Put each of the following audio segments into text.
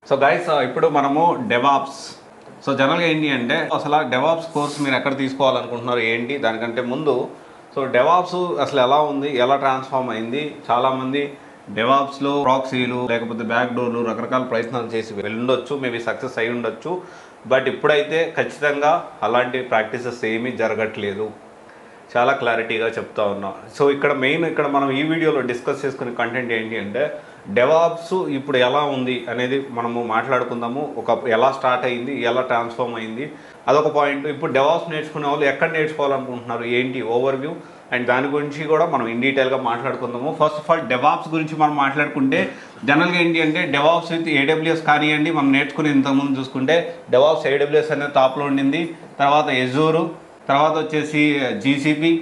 so guys ఇప్పుడు మనము DevOps so జనరల్గా ఏంటి అంటే అసలు డెవాప్స్ కోర్స్ మీరు ఎక్కడ తీసుకోవాలనుకుంటున్నారు ఏంటి దానికంటే ముందు సో డెవాప్స్ అసలు ఎలా ఉంది ఎలా ట్రాన్స్ఫార్మ్ అయింది చాలామంది డెవాప్స్లో ప్రాక్సీలు లేకపోతే బ్యాక్ డోర్లు రకరకాల ప్రయత్నాలు చేసి వెళ్ళుండొచ్చు మేబీ సక్సెస్ అయి ఉండొచ్చు బట్ ఇప్పుడైతే ఖచ్చితంగా అలాంటి ప్రాక్టీసెస్ ఏమీ జరగట్లేదు చాలా క్లారిటీగా చెప్తా ఉన్నాం సో ఇక్కడ మెయిన్ ఇక్కడ మనం ఈ వీడియోలో డిస్కస్ చేసుకునే కంటెంట్ ఏంటి అంటే డెవాప్స్ ఇప్పుడు ఎలా ఉంది అనేది మనము మాట్లాడుకుందాము ఒక ఎలా స్టార్ట్ అయింది ఎలా ట్రాన్స్ఫార్మ్ అయింది అదొక పాయింట్ ఇప్పుడు డెవాప్స్ నేర్చుకునే వాళ్ళు ఎక్కడ నేర్చుకోవాలనుకుంటున్నారు ఏంటి ఓవర్ వ్యూ అండ్ దాని గురించి కూడా మనం ఇన్ డీటెయిల్గా మాట్లాడుకుందాము ఫస్ట్ ఆఫ్ ఆల్ డెవాప్స్ గురించి మనం మాట్లాడుకుంటే జనరల్గా ఏంటి అంటే డెవాప్స్ విత్ ఏడబ్ల్యూఎస్ కానివ్వండి మనం నేర్చుకునే ఇంతకుముందు చూసుకుంటే డెవాప్స్ ఏడబ్ల్యూఎస్ అనేది టాప్లో ఉండింది తర్వాత ఎజూరు తర్వాత వచ్చేసి జీసీపీ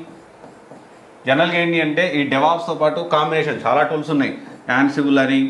జనరల్గా ఏంటి అంటే ఈ డెవాప్స్తో పాటు కాంబినేషన్ చాలా టూల్స్ ఉన్నాయి యాన్సిబుల్ అని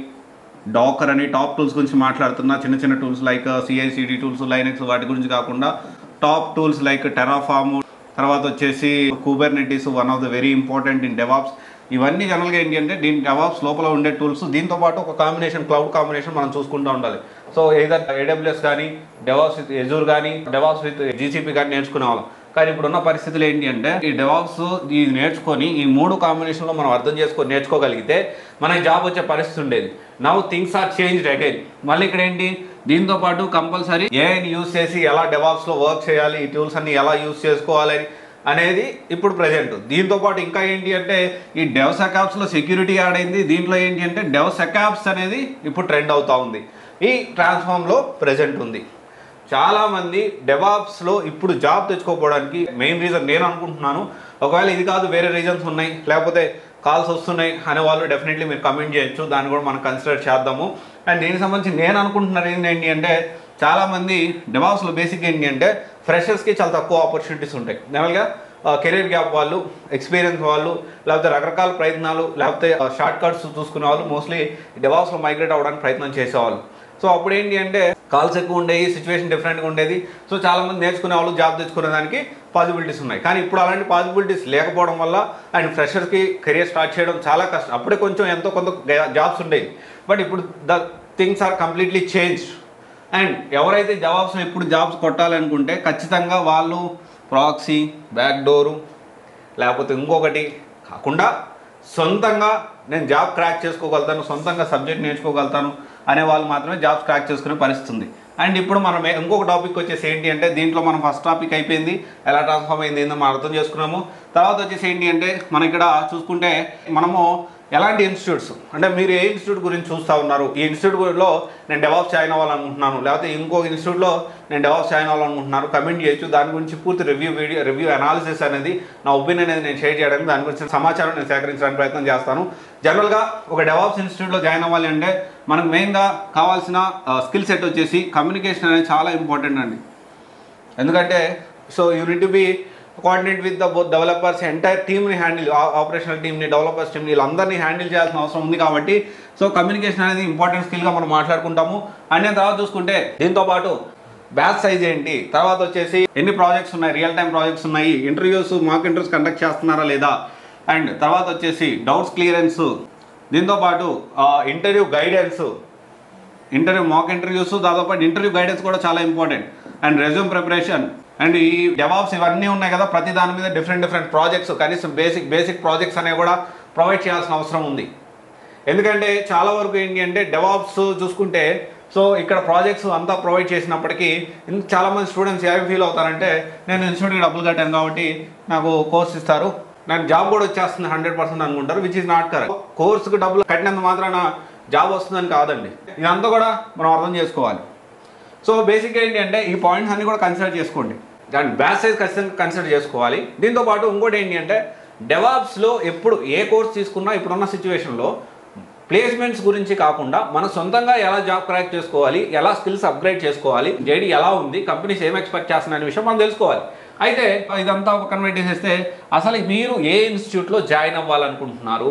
డాకర్ అని టాప్ టూల్స్ గురించి మాట్లాడుతున్నా చిన్న చిన్న tools like CICD tools Linux వాటి గురించి కాకుండా టాప్ టూల్స్ లైక్ టెరాఫామ్ తర్వాత వచ్చేసి Kubernetes one of the very important in DevOps ఇవన్నీ జనరల్గా ఏంటి అంటే దీని డెవాప్స్ లోపల ఉండే టూల్స్ దీంతో పాటు ఒక కాంబినేషన్ క్లౌడ్ కాంబినేషన్ మనం చూసుకుంటూ ఉండాలి సో ఏదర్ ఏడబ్ల్యూఎస్ కానీ డెవాప్స్ విత్ ఎజూర్ కానీ డెవాప్స్ విత్ జీసీపీ కానీ నేర్చుకునే వాళ్ళం కానీ ఇప్పుడున్న పరిస్థితులు ఏంటి అంటే ఈ డెవాప్స్ ఇది నేర్చుకొని ఈ మూడు కాంబినేషన్లో మనం అర్థం చేసుకొని నేర్చుకోగలిగితే మనకి జాబ్ వచ్చే పరిస్థితి ఉండేది now things are change again మళ్ళీ ఇక్కడ ఏంటి దీంతో పాటు కంపల్సరీ ఏఐని యూస్ చేసి ఎలా డెవాప్స్లో వర్క్ చేయాలి ఈ టూల్స్ అన్ని ఎలా యూస్ చేసుకోవాలి అనేది ఇప్పుడు ప్రజెంట్ దీంతో పాటు ఇంకా ఏంటి అంటే ఈ డెవ్ సెకాప్స్లో సెక్యూరిటీ యాడ్ అయింది దీంట్లో ఏంటి అంటే డెవ్ సెకాప్స్ అనేది ఇప్పుడు ట్రెండ్ అవుతా ఉంది ఈ ట్రాన్స్ఫార్మ్లో ప్రజెంట్ ఉంది చాలామంది డెవాప్స్లో ఇప్పుడు జాబ్ తెచ్చుకోకపోవడానికి మెయిన్ రీజన్ నేను అనుకుంటున్నాను ఒకవేళ ఇది కాదు వేరే రీజన్స్ ఉన్నాయి లేకపోతే కాల్స్ వస్తున్నాయి అనే వాళ్ళు డెఫినెట్లీ మీరు కమెంట్ చేయొచ్చు దాన్ని కూడా మనం కన్సిడర్ చేద్దాము అండ్ దీనికి సంబంధించి నేను అనుకుంటున్నారు ఏంటి అంటే చాలామంది డెవాప్స్లో బేసిక్ ఏంటి అంటే ఫ్రెషర్స్కి చాలా తక్కువ ఆపర్చునిటీస్ ఉంటాయి జనరల్గా కెరీర్ గ్యాప్ వాళ్ళు ఎక్స్పీరియన్స్ వాళ్ళు లేకపోతే రకరకాల ప్రయత్నాలు లేకపోతే షార్ట్ కట్స్ చూసుకునే వాళ్ళు మోస్ట్లీ డెవాప్స్లో మైగ్రేట్ అవ్వడానికి ప్రయత్నం చేసేవాళ్ళు సో అప్పుడు ఏంటి అంటే కాల్స్ ఎక్కువ ఉండేవి సిచ్యువేషన్ డిఫరెంట్గా ఉండేది సో చాలామంది నేర్చుకునే వాళ్ళు జాబ్ తెచ్చుకునే దానికి పాసిబిలిటీస్ ఉన్నాయి కానీ ఇప్పుడు అలాంటి పాసిబిలిటీస్ లేకపోవడం వల్ల అండ్ ఫ్రెషర్స్కి కెరియర్ స్టార్ట్ చేయడం చాలా కష్టం అప్పుడే కొంచెం ఎంతో కొంత జాబ్స్ ఉండేవి బట్ ఇప్పుడు the things are completely change and ఎవరైతే జవాబ్స్లో ఇప్పుడు జాబ్స్ కొట్టాలనుకుంటే ఖచ్చితంగా వాళ్ళు ప్రాక్సీ బ్యాక్ డోరు లేకపోతే ఇంకొకటి కాకుండా సొంతంగా నేను జాబ్ క్రాక్ చేసుకోగలుగుతాను సొంతంగా సబ్జెక్ట్ నేర్చుకోగలుగుతాను అనే వాళ్ళు మాత్రమే జాబ్స్ క్రాక్ చేసుకునే పరిస్థితి ఉంది అండ్ ఇప్పుడు మనం ఏ- ఇంకొక టాపిక్ వచ్చేసి ఏంటి అంటే దీంట్లో మనం ఫస్ట్ టాపిక్ అయిపోయింది ఎలా ట్రాన్స్ఫార్మ్ అయింది ఏందో మనం అర్థం చేసుకున్నాము తర్వాత వచ్చేసి ఏంటి అంటే మన ఇక్కడ చూసుకుంటే మనము ఎలాంటి ఇన్స్టిట్యూట్స్ అంటే మీరు ఏ ఇన్స్టిట్యూట్ గురించి చూస్తూ ఉన్నారు ఈ ఇన్స్టిట్యూట్లో నేను డెవాప్స్ జాయిన్ అవ్వాలనుకుంటున్నాను లేకపోతే ఇంకో ఇన్స్టిట్యూట్లో నేను డెవాప్స్ జాయిన్ అవ్వాలనుకుంటున్నాను కమెంట్ చేయొచ్చు దాని గురించి పూర్తి రివ్యూ వీడియో రివ్యూ అనాలిసిస్ అనేది నా ఒపీనియన్ అనేది నేను షేర్ చేయడానికి దాని గురించి సమాచారం నేను సేకరించడానికి ప్రయత్నం చేస్తాను జనరల్గా ఒక డెవాప్స్ ఇన్స్టిట్యూట్లో జాయిన్ అవ్వాలి అంటే మనకు మెయిన్గా కావాల్సిన స్కిల్ సెట్ వచ్చేసి కమ్యూనికేషన్ అనేది చాలా ఇంపార్టెంట్ అండి ఎందుకంటే so you need to be coordinate with the both developers entire టీమ్ని హ్యాండిల్ ఆపరేషనల్ టీమ్ని డెవలపర్స్ టీమ్ని వీళ్ళందరినీ హ్యాండిల్ చేయాల్సిన అవసరం ఉంది కాబట్టి సో కమ్యూనికేషన్ అనేది ఇంపార్టెంట్ స్కిల్గా మనం మాట్లాడుకుంటాము అండ్ నేను తర్వాత చూసుకుంటే దీంతో పాటు బ్యాచ్ సైజ్ ఏంటి తర్వాత వచ్చేసి ఎన్ని ప్రాజెక్ట్స్ ఉన్నాయి రియల్ టైం ప్రాజెక్ట్స్ ఉన్నాయి ఇంటర్వ్యూస్ మాక్ ఇంటర్వ్యూస్ కండక్ట్ చేస్తున్నారా లేదా అండ్ తర్వాత వచ్చేసి డౌట్స్ క్లియరెన్స్ దీంతో పాటు interview guidance interview mock interviews దాదాపు ఇంటర్వ్యూ గైడెన్స్ కూడా చాలా important and resume preparation and ఈ డెవాప్స్ ఇవన్నీ ఉన్నాయి కదా ప్రతి దాని మీద డిఫరెంట్ డిఫరెంట్ ప్రాజెక్ట్స్ కనీసం బేసిక్ బేసిక్ ప్రాజెక్ట్స్ అనేవి కూడా ప్రొవైడ్ చేయాల్సిన అవసరం ఉంది ఎందుకంటే చాలా వరకు ఏంటి అంటే డెవాప్స్ చూసుకుంటే సో ఇక్కడ ప్రాజెక్ట్స్ అంతా ప్రొవైడ్ చేసినప్పటికీ ఇన్- చాలామంది స్టూడెంట్స్ ఏమి ఫీల్ అవుతారంటే నేను ఇన్స్టిట్యూట్కి డబ్బులు కట్టాను కాబట్టి నాకు కోర్స్ ఇస్తారు నాకు జాబ్ కూడా వచ్చేస్తుంది హండ్రెడ్ పర్సెంట్ అనుకుంటారు విచ్ ఇస్ నాట్ కరెక్ట్ కోర్సుకు డబ్బులు కట్టినంత మాత్రాన జాబ్ వస్తుందని కాదండి ఇదంతా కూడా మనం అర్థం చేసుకోవాలి సో బేసిక్గా ఏంటి అంటే ఈ పాయింట్స్ అన్ని కూడా కన్సిడర్ చేసుకోండి దాని బ్యాచ్ సైజ్ ఖచ్చితంగా కన్సిడర్ చేసుకోవాలి దీంతో పాటు ఇంకోటి ఏంటి అంటే డెవాప్స్లో ఎప్పుడు ఏ కోర్స్ తీసుకున్నా ఇప్పుడున్న సిచ్యువేషన్లో ప్లేస్మెంట్స్ గురించి కాకుండా మన సొంతంగా ఎలా జాబ్ క్రాక్ చేసుకోవాలి ఎలా స్కిల్స్ అప్గ్రేడ్ చేసుకోవాలి జేడి ఎలా ఉంది కంపెనీస్ ఏం ఎక్స్పెక్ట్ చేస్తున్నాయి అనే విషయం మనం తెలుసుకోవాలి అయితే ఇదంతా ఒక కన్వర్ట్ చేసేస్తే అసలు మీరు ఏ ఇన్స్టిట్యూట్లో జాయిన్ అవ్వాలనుకుంటున్నారు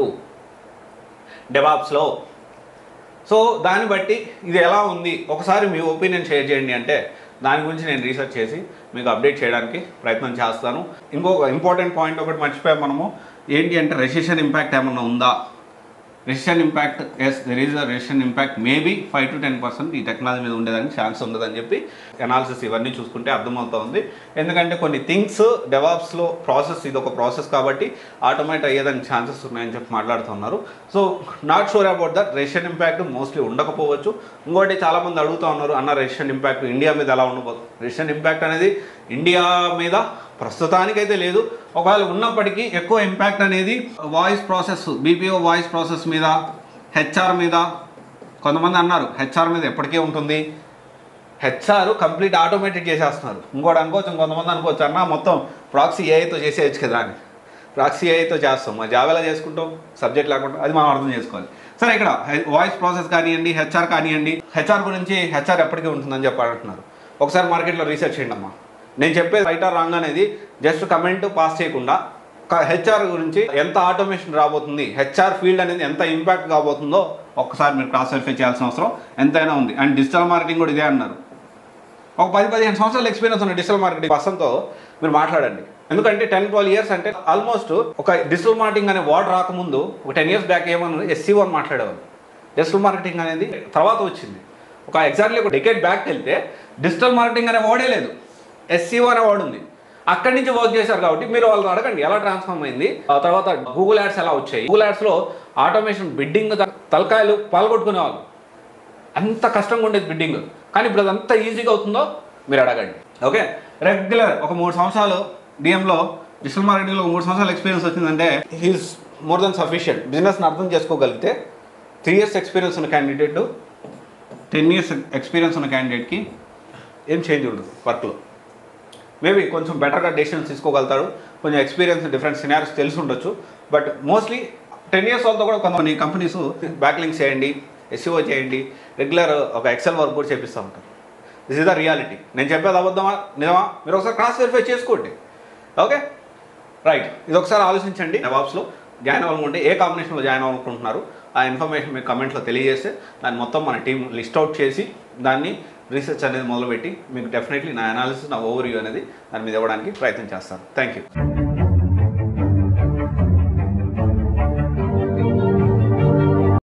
డెవాప్స్లో సో దాన్ని బట్టి ఇది ఎలా ఉంది ఒకసారి మీ ఒపీనియన్ షేర్ చేయండి అంటే దాని గురించి నేను రీసెర్చ్ చేసి మీకు అప్డేట్ చేయడానికి ప్రయత్నం చేస్తాను ఇంకొక ఇంపార్టెంట్ పాయింట్ ఒకటి మర్చిపోయాం మనము ఏంటి అంటే రెసిషన్ ఇంపాక్ట్ ఏమన్నా ఉందా recession impact yes there is a recession impact maybe five to ten percent ఈ టెక్నాలజీ మీద ఉండేదానికి ఛాన్స్ ఉండదని చెప్పి అనాలిసిస్ ఇవన్నీ చూసుకుంటే అర్థమవుతుంది ఎందుకంటే కొన్ని థింగ్స్ డెవాప్స్లో ప్రాసెస్ ఇది ఒక ప్రాసెస్ కాబట్టి ఆటోమేట్ అయ్యేదానికి ఛాన్సెస్ ఉన్నాయని చెప్పి మాట్లాడుతున్నారు so not sure about that recession impact mostly ఉండకపోవచ్చు ఇంకోటి చాలామంది అడుగుతూ ఉన్నారు అన్న రేషన్ ఇంపాక్ట్ ఇండియా మీద ఎలా ఉండబోతుంది రేషన్ ఇంపాక్ట్ అనేది ఇండియా మీద ప్రస్తుతానికైతే లేదు ఒకవేళ ఉన్నప్పటికీ ఎక్కువ ఇంపాక్ట్ అనేది voice process BPO voice process మీద హెచ్ఆర్ మీద కొంతమంది అన్నారు హెచ్ఆర్ మీద ఎప్పటికే ఉంటుంది హెచ్ఆర్ కంప్లీట్ ఆటోమేటెడ్ చేసేస్తున్నారు ఇంకోటి అనుకోవచ్చు ఇంకొంతమంది అనుకోవచ్చు అన్న మొత్తం ప్రాక్సీ ఏఐతో చేసేయచ్చు కదా అని ప్రాక్సీ ఏఐతో చేస్తాం మా జావేలా చేసుకుంటాం సబ్జెక్ట్ లేకుండా అది మనం అర్థం చేసుకోవాలి సరే ఇక్కడ వాయిస్ ప్రాసెస్ కానివ్వండి హెచ్ఆర్ కానివ్వండి హెచ్ఆర్ గురించి హెచ్ఆర్ ఎప్పటికీ ఉంటుందని చెప్పి అంటున్నారు ఒకసారి మార్కెట్లో రీసెర్చ్ చేయండి అమ్మా నేను చెప్పేది రైట్ ఆర్ రాంగ్ అనేది జస్ట్ కమెంట్ పాస్ చేయకుండా హెచ్ఆర్ గురించి ఎంత ఆటోమేషన్ రాబోతుంది హెచ్ఆర్ ఫీల్డ్ అనేది ఎంత ఇంపాక్ట్ కాబోతుందో ఒక్కసారి మీరు క్రాస్ వెరిఫై చేయాల్సిన అవసరం ఎంతైనా ఉంది అండ్ డిజిటల్ మార్కెటింగ్ కూడా ఇదే అన్నారు ఒక పది పదిహేను సంవత్సరాల ఎక్స్పీరియన్స్ ఉన్న డిజిటల్ మార్కెటింగ్ పర్సన్తో మీరు మాట్లాడండి ఎందుకంటే టెన్ ట్వెల్వ్ ఇయర్స్ అంటే ఆల్మోస్ట్ ఒక డిజిటల్ మార్కెటింగ్ అనే వర్డ్ రాకముందు ఒక టెన్ ఇయర్స్ బ్యాక్ ఏమన్నా ఎస్సీ వన్ మాట్లాడేవాళ్ళు డిజిటల్ మార్కెటింగ్ అనేది తర్వాత వచ్చింది ఒక ఎగ్జాక్ట్లీ ఒక డికెట్ బ్యాక్ వెళ్తే డిజిటల్ మార్కెటింగ్ అనే వర్డే లేదు ఎస్సీఓ అనే వర్డ్ ఉంది అక్కడి నుంచి వర్క్ చేశారు కాబట్టి మీరు వాళ్ళని అడగండి ఎలా ట్రాన్స్ఫార్మ్ అయింది ఆ తర్వాత గూగుల్ యాడ్స్ ఎలా వచ్చాయి గూగుల్ యాడ్స్లో ఆటోమేషన్ బిడ్డింగ్ తలకాయలు పాల్గొట్టుకునేవాళ్ళు అంత కష్టంగా ఉండేది బిడ్డింగ్ కానీ ఇప్పుడు అది అంత ఈజీగా అవుతుందో మీరు అడగండి ఓకే రెగ్యులర్ ఒక మూడు సంవత్సరాలు డిఎంలో డిజిటల్ మార్కెటింగ్లో మూడు సంవత్సరాల ఎక్స్పీరియన్స్ వచ్చిందంటే హీస్ మోర్ దెన్ సఫిషియంట్ బిజినెస్ని అర్థం చేసుకోగలిగితే త్రీ ఇయర్స్ ఎక్స్పీరియన్స్ ఉన్న క్యాండిడేట్ టెన్ ఇయర్స్ ఎక్స్పీరియన్స్ ఉన్న క్యాండిడేట్కి ఏం చేంజ్ ఉండదు వర్క్లో మేబీ కొంచెం బెటర్గా డెసిషన్స్ తీసుకోగలుగుతాడు కొంచెం ఎక్స్పీరియన్స్ డిఫరెంట్ సినారీస్ తెలిసి ఉండొచ్చు బట్ మోస్ట్లీ టెన్ ఇయర్స్ వాళ్ళతో కూడా కొన్ని కంపెనీస్ బ్యాక్లింగ్స్ చేయండి ఎస్సీఓ చేయండి రెగ్యులర్ ఒక ఎక్సెల్ వర్క్ కూడా చేపిస్తూ ఉంటారు దిస్ ఇస్ ద రియాలిటీ నేను చెప్పేది అబద్ధమా నిజమా మీరు ఒకసారి క్రాస్ వెరిఫై చేసుకోండి ఓకే రైట్ ఇది ఒకసారి ఆలోచించండి డెవాప్స్లో జాయిన్ అవ్వాలనుకుంటే ఏ కాంబినేషన్లో జాయిన్ అవ్వాలనుకుంటున్నారు ఆ ఇన్ఫర్మేషన్ మీకు కమెంట్లో తెలియజేస్తే దాన్ని మొత్తం మన టీం లిస్ట్ అవుట్ చేసి దాన్ని రీసెర్చ్ అనేది మొదలుపెట్టి మీకు డెఫినెట్లీ నా అనాలిసిస్ నా ఓవర్ అనేది దాని మీద ఇవ్వడానికి ప్రయత్నం చేస్తాను థ్యాంక్ యూ